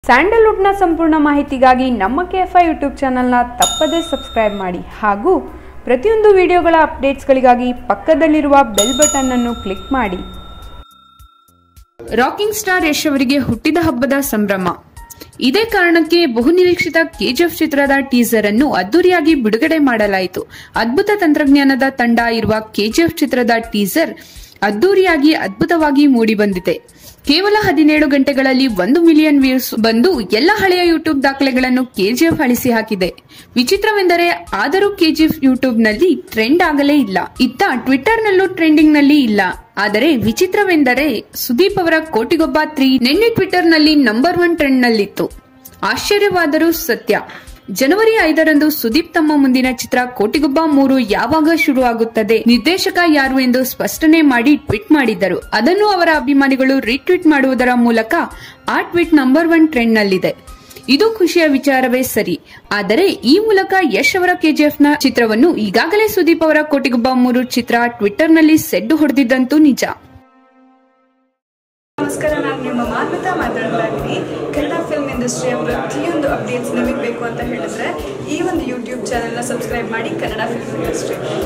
ಸ್ಯಾಂಡಲ್ವುಡ್ನ ಸಂಪೂರ್ಣ ಮಾಹಿತಿಗಾಗಿ ನಮ್ಮ ಕೆ ಎಫ್ ಐ ಯೂಟ್ಯೂಬ್ ಚಾನಲ್ನ ತಪ್ಪದೇ ಸಬ್ಸ್ಕ್ರೈಬ್ ಮಾಡಿ ಹಾಗೂ ಪ್ರತಿಯೊಂದು ವಿಡಿಯೋಗಳ ಅಪ್ಡೇಟ್ಸ್ಗಳಿಗಾಗಿ ಪಕ್ಕದಲ್ಲಿರುವ ಬೆಲ್ ಬಟನ್ ಅನ್ನು ಕ್ಲಿಕ್ ಮಾಡಿ ರಾಕಿಂಗ್ ಸ್ಟಾರ್ ಯಶ್ ಅವರಿಗೆ ಹುಟ್ಟಿದ ಹಬ್ಬದ ಸಂಭ್ರಮ ಇದೇ ಕಾರಣಕ್ಕೆ ಬಹುನಿರೀಕ್ಷಿತ ಕೆಜಿಎಫ್ ಚಿತ್ರದ ಟೀಸರ್ ಅನ್ನು ಅದ್ದೂರಿಯಾಗಿ ಬಿಡುಗಡೆ ಮಾಡಲಾಯಿತು ಅದ್ಭುತ ತಂತ್ರಜ್ಞಾನದ ತಂಡ ಇರುವ ಕೆಜಿಎಫ್ ಚಿತ್ರದ ಟೀಸರ್ ಅದ್ದೂರಿಯಾಗಿ ಅದ್ಭುತವಾಗಿ ಮೂಡಿಬಂದಿದೆ ಕೇವಲ ಹದಿನೇಳು ಗಂಟೆಗಳಲ್ಲಿ ಒಂದು ಮಿಲಿಯನ್ ವ್ಯೂಸ್ ಬಂದು ಎಲ್ಲ ಹಳೆಯ ಯೂಟ್ಯೂಬ್ ದಾಖಲೆಗಳನ್ನು ಕೆಜಿಎಫ್ ಅಳಿಸಿ ಹಾಕಿದೆ ವಿಚಿತ್ರವೆಂದರೆ ಆದರೂ ಕೆಜಿಎಫ್ ಯೂಟ್ಯೂಬ್ ನಲ್ಲಿ ಟ್ರೆಂಡ್ ಆಗಲೇ ಇಲ್ಲ ಇತ್ತ ಟ್ವಿಟರ್ ನಲ್ಲೂ ಟ್ರೆಂಡಿಂಗ್ ನಲ್ಲಿ ಇಲ್ಲ ಆದರೆ ವಿಚಿತ್ರವೆಂದರೆ ಸುದೀಪ್ ಅವರ ಕೋಟಿಗೊಬ್ಬ ತ್ರೀ ನಿನ್ನೆ ಟ್ವಿಟರ್ ನಲ್ಲಿ ನಂಬರ್ ಒನ್ ಟ್ರೆಂಡ್ ನಲ್ಲಿತ್ತು ಆಶ್ಚರ್ಯವಾದರೂ ಸತ್ಯ ಜನವರಿ ಐದರಂದು ಸುದೀಪ್ ತಮ್ಮ ಮುಂದಿನ ಚಿತ್ರ ಕೋಟಿಗೊಬ್ಬ ಮೂರು ಯಾವಾಗ ಶುರು ಆಗುತ್ತದೆ ನಿರ್ದೇಶಕ ಯಾರು ಎಂದು ಸ್ಪಷ್ಟನೆ ಮಾಡಿ ಟ್ವೀಟ್ ಮಾಡಿದ್ದರು ಅದನ್ನು ಅವರ ಅಭಿಮಾನಿಗಳು ರೀಟ್ವೀಟ್ ಮಾಡುವುದರ ಮೂಲಕ ಆ ಟ್ವೀಟ್ ನಂಬರ್ ಒನ್ ಟ್ರೆಂಡ್ ನಲ್ಲಿದೆ ಇದು ಖುಷಿಯ ವಿಚಾರವೇ ಸರಿ ಆದರೆ ಈ ಮೂಲಕ ಯಶ್ ಅವರ ಕೆಜಿಎಫ್ ನ ಚಿತ್ರವನ್ನು ಈಗಾಗಲೇ ಸುದೀಪ್ ಅವರ ಕೋಟಿಗೊಬ್ಬ ಮೂರು ಚಿತ್ರ ಟ್ವಿಟರ್ ನಲ್ಲಿ ಸೆಡ್ಡು ಹೊಡೆದಿದ್ದಂತೂ ನಿಜ ನಮಸ್ಕಾರ ನಾನು ನಿಮ್ಮ ಮಾನ್ವಿತಾ ಮಾತಾಡ್ತಾ ಇದ್ದೀನಿ ಕನ್ನಡ ಫಿಲ್ಮ್ ಇಂಡಸ್ಟ್ರಿಯ ಪ್ರತಿಯೊಂದು ಅಪ್ಡೇಟ್ಸ್ ನಿಮಗೆ ಬೇಕು ಅಂತ ಹೇಳಿದ್ರೆ ಈ ಒಂದು ಯೂಟ್ಯೂಬ್ ಚಾನೆಲ್ನ ಸಬ್ಸ್ಕ್ರೈಬ್ ಮಾಡಿ ಕನ್ನಡ ಫಿಲ್ಮ್ ಇಂಡಸ್ಟ್ರಿ